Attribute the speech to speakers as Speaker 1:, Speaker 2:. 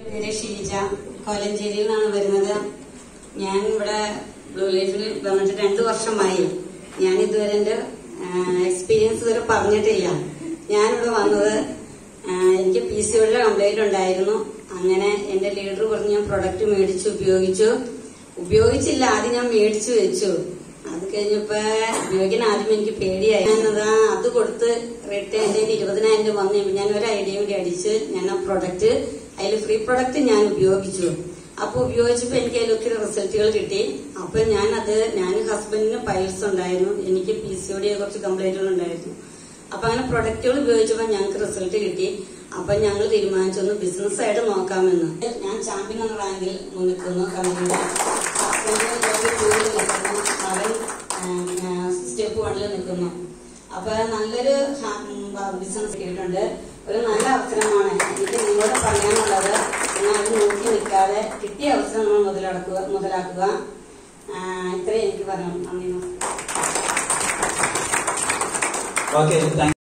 Speaker 1: പേര് ഷീജ കോലഞ്ചേരിയിൽ നിന്നാണ് വരുന്നത് ഞാൻ ഇവിടെ ബ്ലൂ ലൈഫിൽ വന്നിട്ട് രണ്ടു വർഷമായി ഞാൻ ഇതുവരെ എന്റെ എക്സ്പീരിയൻസ് ഇതുവരെ പറഞ്ഞിട്ടില്ല ഞാനിവിടെ വന്നത് ആ, എനിക്ക് പി സി ഒയുടെ കംപ്ലൈന്റ് ഉണ്ടായിരുന്നു അങ്ങനെ എന്റെ ലീഡർ പറഞ്ഞ് ഞാൻ പ്രൊഡക്റ്റ് മേടിച്ചു ഉപയോഗിച്ചു ഉപയോഗിച്ചില്ല ആദ്യം ഞാൻ മേടിച്ചു വെച്ചു അത് കഴിഞ്ഞപ്പോ ഉപയോഗിക്കാൻ ആദ്യം എനിക്ക് പേടിയായി ഞാനത് അത് കൊടുത്ത് റിട്ടേൺ എന്റെ കയ്യിൽ ഇരുപതിനായിരം രൂപ വന്നു കഴിഞ്ഞപ്പോൾ ഞാൻ ഒരു ഐഡിയ കൂടി അടിച്ച് ഞാൻ ആ പ്രൊഡക്റ്റ് അതിൽ ഫ്രീ പ്രൊഡക്റ്റ് ഞാൻ ഉപയോഗിച്ചു അപ്പൊ ഉപയോഗിച്ചപ്പോ എനിക്ക് അതിൽ ഒത്തിരി റിസൾട്ടുകൾ കിട്ടി അപ്പൊ ഞാനത് ഞാൻ ഹസ്ബൻഡിന് പൈൽസ് ഉണ്ടായിരുന്നു എനിക്ക് പി സി ഒ ഡി കുറച്ച് കംപ്ലൈന്റുകൾ ഉണ്ടായിരുന്നു അപ്പൊ അങ്ങനെ പ്രൊഡക്റ്റുകൾ ഉപയോഗിച്ചപ്പോ ഞങ്ങൾക്ക് റിസൾട്ട് കിട്ടി അപ്പൊ ഞങ്ങൾ തീരുമാനിച്ചൊന്ന് ബിസിനസ് ആയിട്ട് നോക്കാമെന്ന് ഞാൻ ചാമ്പ്യൻ എന്ന റാങ്കിൽ നിൽക്കുന്നു കമ്പനിയുടെ ഹസ്ബൻഡ് ടൂറിൽ നിൽക്കുന്നു അവൻ സ്റ്റെപ്പ് വണ്ണിൽ നിൽക്കുന്നു അപ്പൊ നല്ലൊരു ബിസിനസ് കിട്ടിയിട്ടുണ്ട് ഒരു നല്ല അവസരമാണ് എനിക്ക് നിങ്ങളോട് പറയാനുള്ളത് നിങ്ങൾ അത് നോക്കി നിൽക്കാതെ കിട്ടിയ അവസരം നമ്മൾ മുതലാക്കുക മുതലാക്കുക ആ, ഇത്രയും എനിക്ക് പറയാം നന്ദി നമസ്കാരം
Speaker 2: ഓക്കെ താങ്ക്